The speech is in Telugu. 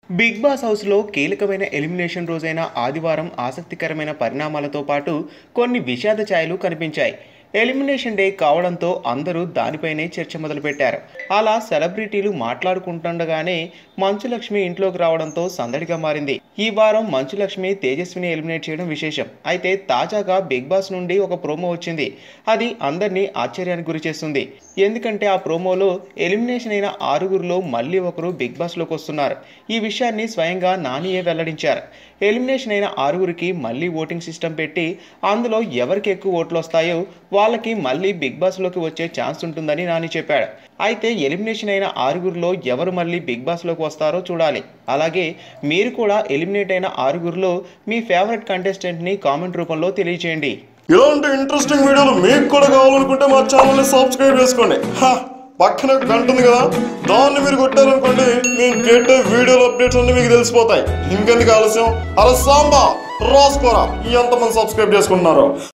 బిగ్ బాస్ హౌస్లో కీలకమైన ఎలిమినేషన్ రోజైన ఆదివారం ఆసక్తికరమైన పరిణామాలతో పాటు కొన్ని విషాద ఛాయలు కనిపించాయి ఎలిమినేషన్ డే కావడంతో అందరూ దానిపైనే చర్చ మొదలుపెట్టారు అలా సెలబ్రిటీలు మాట్లాడుకుంటుండగానే మంచు లక్ష్మి ఇంట్లోకి రావడంతో సందడిగా మారింది ఈ వారం మంచు లక్ష్మి తేజస్విని ఎలిమినేట్ చేయడం విశేషం అయితే తాజాగా బిగ్ బాస్ నుండి ఒక ప్రోమో వచ్చింది అది అందరినీ ఆశ్చర్యానికి గురి చేస్తుంది ఎందుకంటే ఆ ప్రోమోలో ఎలిమినేషన్ అయిన ఆరుగురిలో మళ్ళీ ఒకరు బిగ్ బాస్లోకి వస్తున్నారు ఈ విషయాన్ని స్వయంగా నానియే వెల్లడించారు ఎలిమినేషన్ అయిన ఆరుగురికి మళ్ళీ ఓటింగ్ సిస్టమ్ పెట్టి అందులో ఎవరికి ఎక్కువ ఓట్లు వస్తాయో వాళ్ళకి మళ్ళీ బిగ్ బాస్లోకి వచ్చే ఛాన్స్ ఉంటుందని నాని చెప్పాడు అయితే ఎలిమినేషన్ అయిన ఆరుగురిలో ఎవరు మళ్ళీ బిగ్ బాస్లోకి వస్తారో చూడాలి అలాగే మీరు కూడా ఎలిమినేట్ అయిన ఆరుగురిలో మీ ఫేవరెట్ కంటెస్టెంట్ని కామెంట్ రూపంలో తెలియజేయండి ఇలాంటి ఇంట్రెస్టింగ్ వీడియోలు మీకు కూడా కావాలనుకుంటే మా ఛానల్ని సబ్స్క్రైబ్ చేసుకోండి హా, పక్కన ఒక గంట ఉంది కదా దాన్ని మీరు కొట్టారనుకోండి నేను పెట్టే వీడియోల అప్డేట్స్ అన్ని మీకు తెలిసిపోతాయి ఇంకెందుకు ఆలస్యం అలా సాంబా రాసుకోరా ఎంతమంది సబ్స్క్రైబ్ చేసుకుంటున్నారో